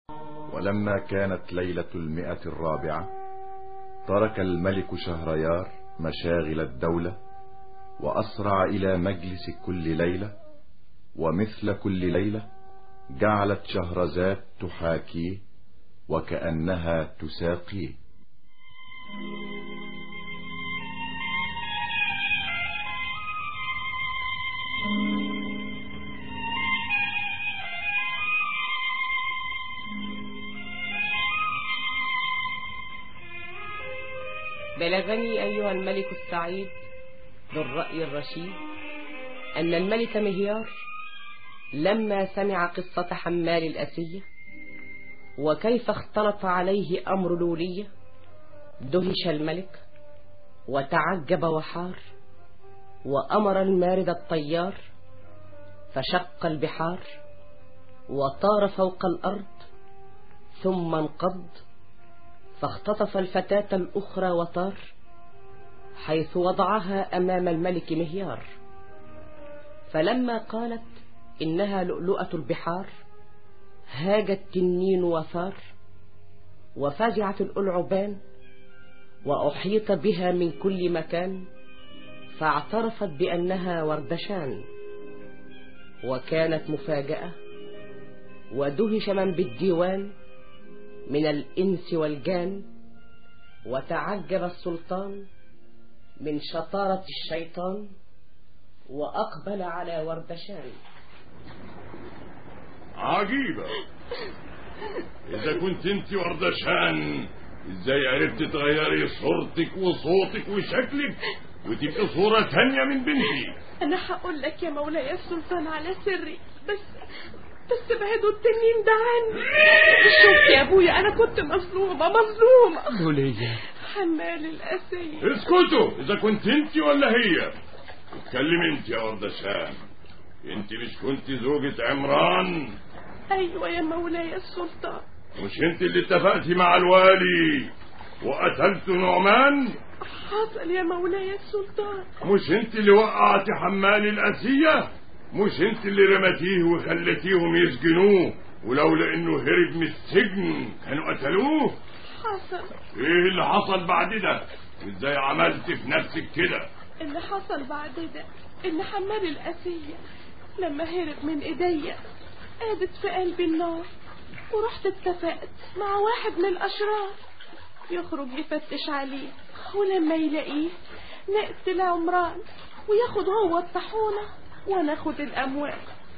ولما كانت ليلة المئة الرابعة ترك الملك شهريار مشاغل الدولة وأسرع إلى مجلس كل ليلة ومثل كل ليلة جعلت شهرزاد تحاكيه وكأنها تساقيه بلغني أيها الملك السعيد ذو الرأي الرشيد أن الملك مهيار لما سمع قصة حمال الأسية وكيف اختلط عليه أمر لولية دهش الملك وتعجب وحار وأمر المارد الطيار فشق البحار وطار فوق الأرض ثم انقض فاختطف الفتاة الأخرى وطار حيث وضعها أمام الملك مهيار فلما قالت إنها لؤلؤة البحار هاج التنين وثار وفزعت الألعبان وأحيط بها من كل مكان فاعترفت بأنها وردشان وكانت مفاجأة ودهش من بالديوان من الإنس والجان وتعجب السلطان من شطارة الشيطان وأقبل على وردشان عجيبة إذا كنت أنت وردشان إزاي عرفت تغيري صورتك وصوتك وشكلك وتبقي صورة تانية من بنتي أنا هقول لك يا مولاي السلطان على سري بس بس بهدوا التنين ده عني شوف يا أبويا أنا كنت مظلومة مظلومة لولية حمال الأسية اسكتوا إذا كنت أنت ولا هي اتكلمي أنت يا وردشان أنت مش كنت زوجة عمران أيوة يا مولاي السلطان مش أنت اللي اتفقتي مع الوالي وقتلت نعمان حصل يا مولاي السلطان مش انت اللي وقعتي حمال الأسية مش انت اللي رمتيه وخلتيهم يسجنوه ولولا انه هرب من السجن كانوا قتلوه حصل ايه اللي حصل بعد ده ازاي عملت في نفسك كده اللي حصل بعد ده إن حمال الأسية لما هرب من إيديا قادت في قلبي النار ورحت اتفقت مع واحد من الأشرار يخرج يفتش عليه ولما يلاقيه نقتل عمران وياخد هو الطاحونة وانا اخد الاموال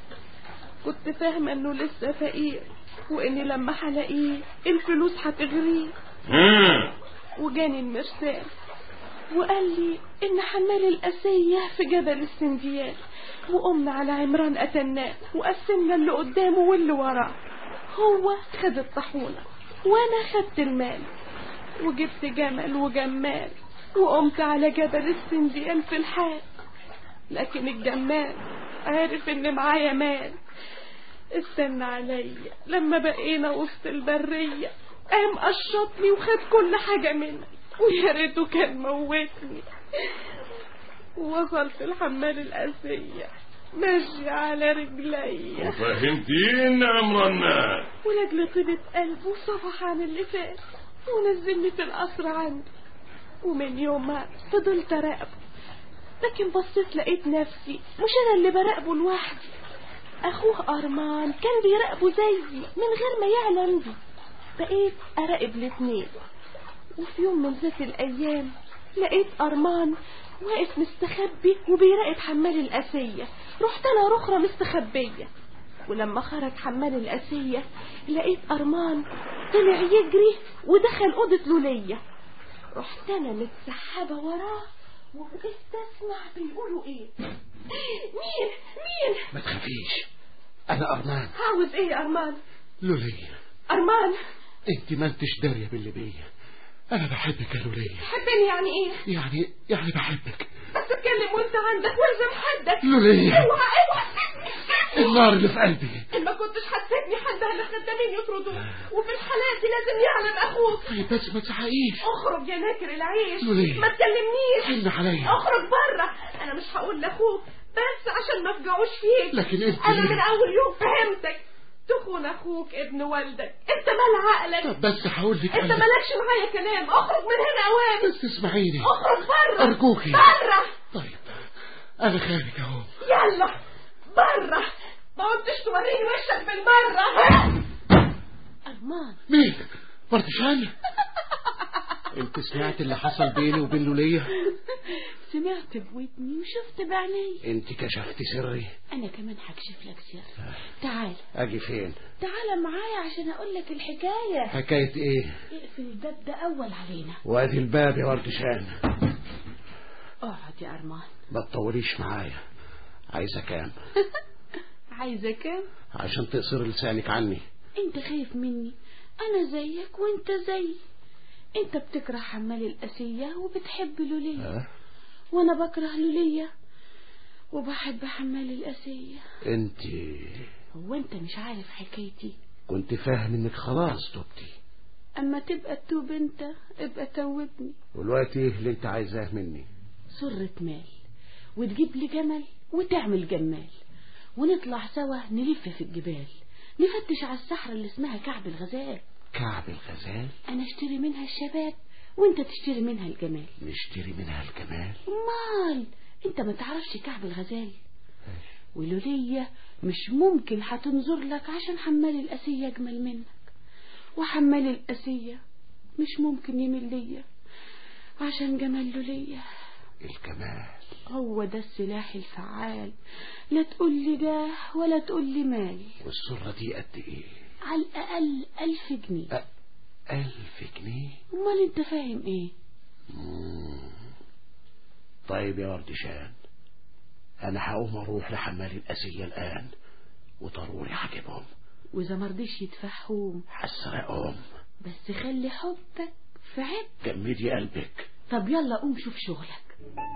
كنت فاهمة انه لسه فقير واني لما هلاقيه الفلوس هتغريه ها وجاني المرسال وقال لي ان حمال الاسية في جبل السنديان وقمنا على عمران قتلناه وقسمنا اللي قدامه واللي وراه هو خد الطاحونة وانا خدت المال وجبت جمل وجمال وقمت على جبل السنديان في الحال لكن الجمال عارف ان معايا مال استنى عليا لما بقينا وسط البرية قام قشطني وخد كل حاجة مني ويا ريته كان موتني ووصلت الحمال الأسية ماشية على رجليا وفهمتيه ان عمران مات ولأجل طيبة قلبه صفح عن اللي فات ونزلني في القصر عندي ومن يومها فضلت أراقبه لكن بصيت لقيت نفسي مش أنا اللي براقبه لوحدي أخوه أرمان كان بيراقبه زيي من غير ما يعلم بي بقيت أراقب الاتنين وفي يوم من ذات الأيام لقيت أرمان واقف مستخبي وبيراقب حمال الأسية رحت أنا رخرة مستخبية ولما خرج حمال الأسية لقيت أرمان طلع يجري ودخل أوضة لولية رحت أنا متسحبة وراه وبقيت أسمع بيقولوا إيه مين مين ما تخافيش انا ارمان عاوز إيه يا أرمان لولية أرمان انت ما انتش دارية باللي بيا انا بحبك يا لولية تحبني يعني إيه يعني يعني بحبك بس اتكلم وانت عندك والزم حدك لولية اوعى اوعى تسيبني النار اللي في قلبي ان ما كنتش هتسيبني حد اهل الخدامين يطردوك وفي الحالات دي لازم يعلم اخوك طيب بس ما تزعقيش اخرج يا ناكر العيش لولية. ما تكلمنيش حن عليا اخرج بره انا مش هقول لاخوك بس عشان ما افجعوش فيك لكن انت انا من اول يوم فهمتك تخون اخوك ابن والدك انت مال عقلك طب بس هقول لك انت أنا. مالكش معايا كلام اخرج من هنا اوان بس اسمعيني اخرج بره أرجوكي. بره طيب أنا خارج أهو يلا بره ما قلتش توريني وشك بالمره ها؟ ارمان مين بردشان انت سمعت اللي حصل بيني وبين لولية سمعت بودني وشفت بعيني انت كشفت سري انا كمان هكشف لك سر تعال اجي فين تعال معايا عشان اقول لك الحكايه حكاية ايه اقفل الباب ده اول علينا وادي الباب يا وردشان اقعد يا ارمان ما تطوليش معايا عايزة كام عايزه كام عشان تقصر لسانك عني انت خايف مني انا زيك وانت زي انت بتكره حمال الاسيه وبتحب لولية ها وانا بكره لولية وبحب حمال الاسيه انت هو انت مش عارف حكايتي كنت فاهم انك خلاص تبتي اما تبقى تتوب انت ابقى توبني والوقت ايه اللي انت عايزاه مني سرة مال وتجيب لي جمل وتعمل جمال ونطلع سوا نلف في الجبال نفتش على الصحراء اللي اسمها كعب الغزال كعب الغزال انا اشتري منها الشباب وانت تشتري منها الجمال نشتري منها الجمال مال انت ما تعرفش كعب الغزال ولولية مش ممكن هتنظر لك عشان حمال الأسية أجمل منك وحمال الأسية مش ممكن يمل ليا عشان جمال لولية الجمال هو ده السلاح الفعال لا تقول لي جاه ولا تقول لي مال والسرة دي قد ايه على الأقل ألف جنيه أ- ألف جنيه أمال أنت فاهم إيه مم. طيب يا وردشان أنا هقوم أروح لحمال الأسية الآن وضروري هجيبهم وإذا مرضيش يتفحوم هسرقهم بس خلي حبك في عب جمدي قلبك طب يلا قوم شوف شغلك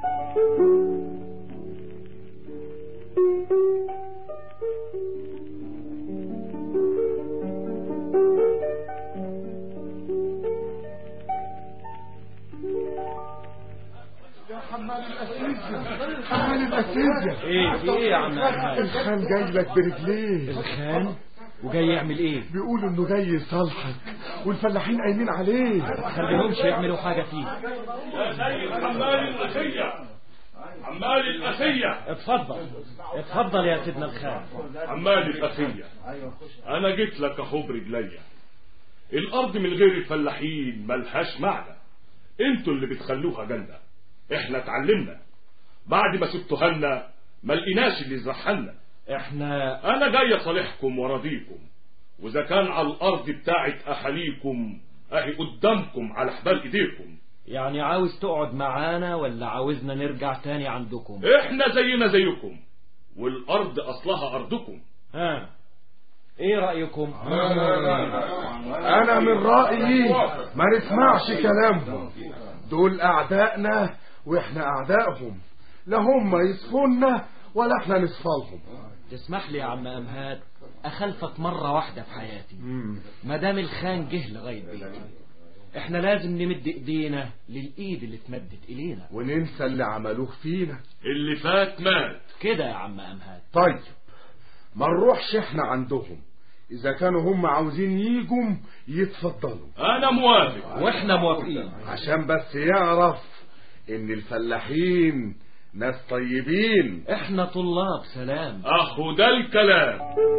حمال الأسيزيا حمال الأسيزيا ايه في ايه يا عم أحمد؟ الخان جاي لك برجليه الخان وجاي يعمل ايه بيقولوا انه جاي يصالحك والفلاحين قايمين عليه خليهمش يعملوا حاجة فيه يا سيد حمال الأسية حمال الأسية اتفضل اتفضل يا سيدنا الخان حمال الأسية أنا جيت لك أهو برجليا الأرض من غير الفلاحين ملهاش معنى انتوا اللي بتخلوها جنة احنا اتعلمنا بعد ما سبتوها لنا ما لقيناش اللي يزرعها احنا انا جاي اصالحكم وراضيكم واذا كان على الارض بتاعت اهاليكم اهي قدامكم على حبال ايديكم يعني عاوز تقعد معانا ولا عاوزنا نرجع تاني عندكم احنا زينا زيكم والارض اصلها ارضكم ها ايه رأيكم انا من رأيي ما نسمعش كلامهم دول اعدائنا واحنا اعدائهم لا هم يصفونا ولا احنا نصفالهم تسمح لي يا عم امهات اخلفك مرة واحدة في حياتي ما دام الخان جه لغاية بيتي احنا لازم نمد ايدينا للايد اللي اتمدت الينا وننسى اللي عملوه فينا اللي فات مات كده يا عم امهات طيب ما نروحش احنا عندهم اذا كانوا هم عاوزين يجوا يتفضلوا انا موافق واحنا موافقين عشان بس يعرف ان الفلاحين ناس طيبين احنا طلاب سلام اهو ده الكلام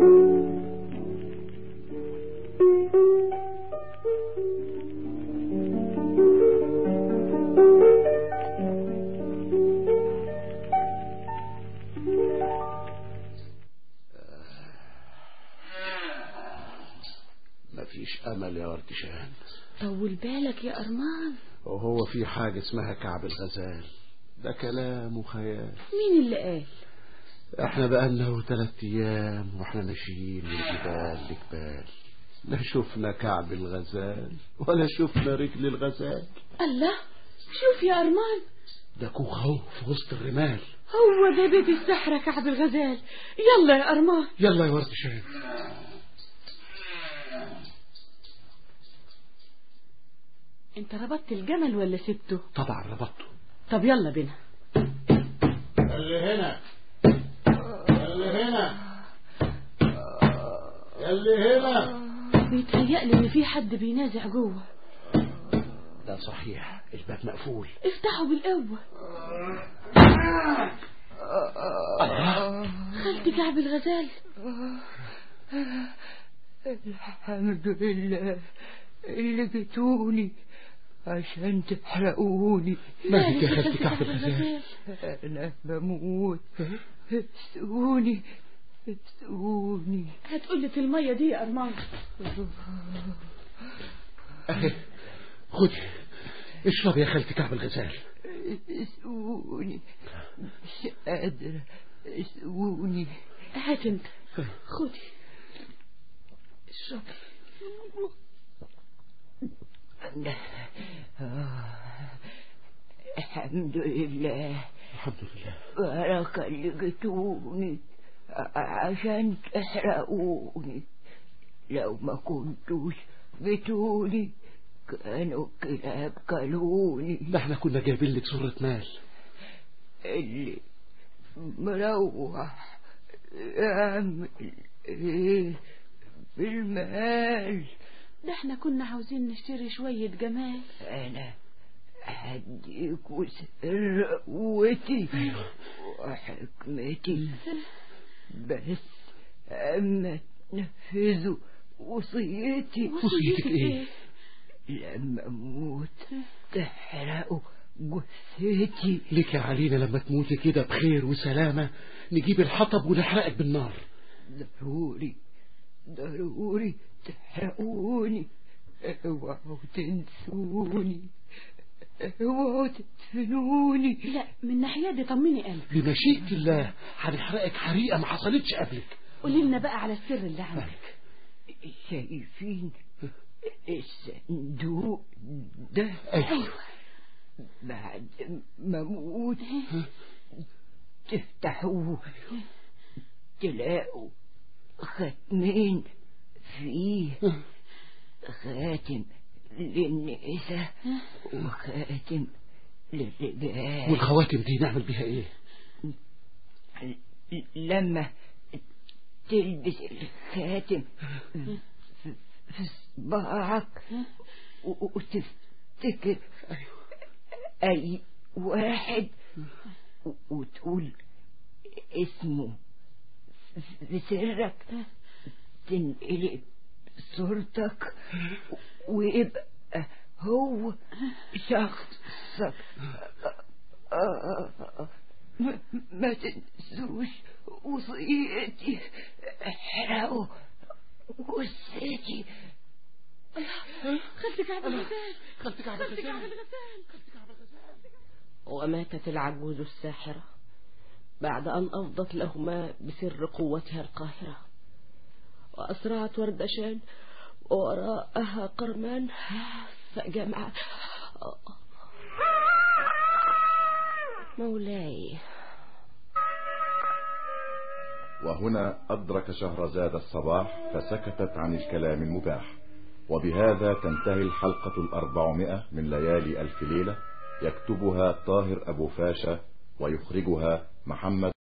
مفيش أمل يا وردشان طول بالك يا أرمان وهو في حاجة اسمها كعب الغزال ده كلام وخيال مين اللي قال احنا بقالنا ثلاث ايام واحنا ماشيين من جبال لجبال لا شفنا كعب الغزال ولا شفنا رجل الغزال الله شوف يا أرمان ده كوخ اهو في وسط الرمال هو ده بيت السحرة كعب الغزال يلا يا أرمان يلا يا وردشان انت ربطت الجمل ولا سبته طبعا ربطته طب يلا بينا اللي هنا اللي هنا يا اللي هنا بيتهيألي ان في حد بينازع جوه ده صحيح الباب مقفول افتحوا بالقوة خالتي كعب الغزال الحمد لله اللي جيتوني عشان تحرقوني مالك يا خالتي كعب الغزال انا بموت سقوني سقوني هتقولي في المية دي يا أرمان اهي خدي اشرب يا خالتي كعب الغزال سقوني مش قادرة سقوني هات انت خدي اشربي الحمد لله الحمد لله بارك اللي جيتوني عشان تحرقوني لو ما كنتوش جيتوني كانوا الكلاب كلوني ده احنا كنا جايبين لك صورة مال اللي مروح يعمل ايه بالمال ده احنا كنا عاوزين نشتري شوية جمال انا هديكوا سر قوتي وحكمتي بس اما تنفذوا وصيتي وصيتك ايه لما اموت تحرقوا جثتي لك يا علينا لما تموتي كده بخير وسلامة نجيب الحطب ونحرقك بالنار ضروري ضروري تحرقوني اوعوا تنسوني اوعوا تدفنوني لا من ناحية دي طمني قلبي بمشيئة الله هنحرقك حريقة ما حصلتش قبلك قولي لنا بقى على السر اللي عندك شايفين الصندوق ده ايوه بعد ما اموت تفتحوه تلاقوا ختمين فيه خاتم للنساء وخاتم للرجال والخواتم دي نعمل بيها ايه لما تلبس الخاتم في صباعك و- وتفتكر أي واحد و- وتقول اسمه في سرك تنقلب صورتك ويبقى هو شخصك ما- ما تنسوش وصيتي احرقوا جثتي خالتي كعب الغزال خالتي كعب خالتي كعب الغزال الغزال وماتت العجوز الساحرة بعد أن أفضت لهما بسر قوتها القاهرة وأسرعت وردشان ووراءها قرمان فجمع مولاي وهنا أدرك شهرزاد الصباح فسكتت عن الكلام المباح وبهذا تنتهي الحلقة الأربعمائة من ليالي ألف ليلة يكتبها طاهر أبو فاشا ويخرجها محمد